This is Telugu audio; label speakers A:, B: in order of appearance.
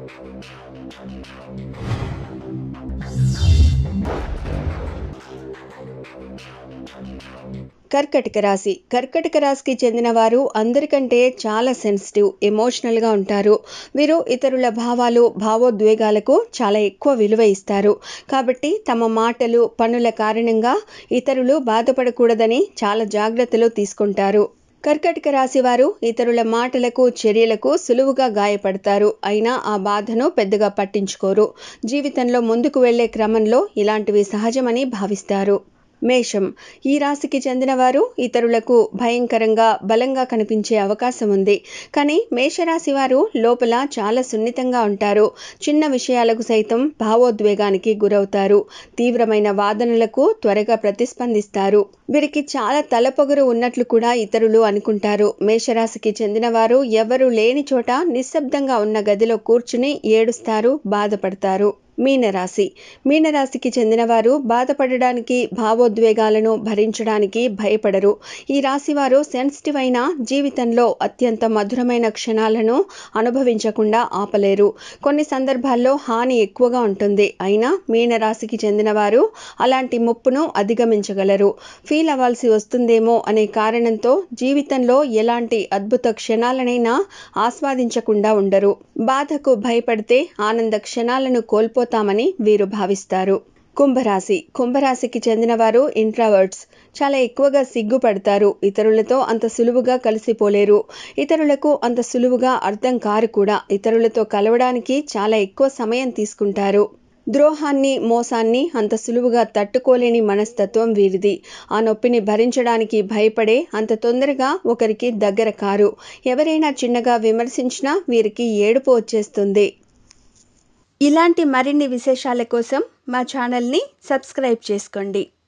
A: కర్కటక రాశి కర్కటక రాశికి చెందిన వారు అందరికంటే చాలా సెన్సిటివ్ ఎమోషనల్గా ఉంటారు వీరు ఇతరుల భావాలు భావోద్వేగాలకు చాలా ఎక్కువ విలువ ఇస్తారు కాబట్టి తమ మాటలు పనుల కారణంగా ఇతరులు బాధపడకూడదని చాలా జాగ్రత్తలు తీసుకుంటారు కర్కటక రాశి వారు ఇతరుల మాటలకు చర్యలకు సులువుగా గాయపడతారు అయినా ఆ బాధను పెద్దగా పట్టించుకోరు జీవితంలో ముందుకు వెళ్లే క్రమంలో ఇలాంటివి సహజమని భావిస్తారు మేషం ఈ రాశికి చెందిన వారు ఇతరులకు భయంకరంగా బలంగా కనిపించే అవకాశం ఉంది కానీ మేషరాశి వారు లోపల చాలా సున్నితంగా ఉంటారు చిన్న విషయాలకు సైతం భావోద్వేగానికి గురవుతారు తీవ్రమైన వాదనలకు త్వరగా ప్రతిస్పందిస్తారు వీరికి చాలా తలపొగరు ఉన్నట్లు కూడా ఇతరులు అనుకుంటారు మేషరాశికి చెందిన వారు ఎవరు లేని చోట నిశ్శబ్దంగా ఉన్న గదిలో కూర్చుని ఏడుస్తారు బాధపడతారు మీనరాశి మీనరాశికి చెందినవారు బాధపడడానికి భావోద్వేగాలను భరించడానికి భయపడరు ఈ రాశి వారు సెన్సిటివ్ అయిన జీవితంలో అత్యంత మధురమైన క్షణాలను అనుభవించకుండా ఆపలేరు కొన్ని సందర్భాల్లో హాని ఎక్కువగా ఉంటుంది అయినా మీనరాశికి చెందినవారు అలాంటి ముప్పును అధిగమించగలరు ఫీల్ అవ్వాల్సి వస్తుందేమో అనే కారణంతో జీవితంలో ఎలాంటి అద్భుత క్షణాలనైనా ఆస్వాదించకుండా ఉండరు బాధకు భయపడితే ఆనంద క్షణాలను కోల్పోతామని వీరు భావిస్తారు కుంభరాశి కుంభరాశికి చెందినవారు ఇంట్రావర్ట్స్ చాలా ఎక్కువగా సిగ్గుపడతారు ఇతరులతో అంత సులువుగా కలిసిపోలేరు ఇతరులకు అంత సులువుగా అర్థం కారు కూడా ఇతరులతో కలవడానికి చాలా ఎక్కువ సమయం తీసుకుంటారు ద్రోహాన్ని మోసాన్ని అంత సులువుగా తట్టుకోలేని మనస్తత్వం వీరిది ఆ నొప్పిని భరించడానికి భయపడే అంత తొందరగా ఒకరికి దగ్గర కారు ఎవరైనా చిన్నగా విమర్శించినా వీరికి ఏడుపు వచ్చేస్తుంది ఇలాంటి మరిన్ని విశేషాల కోసం మా ఛానల్ని సబ్స్క్రైబ్ చేసుకోండి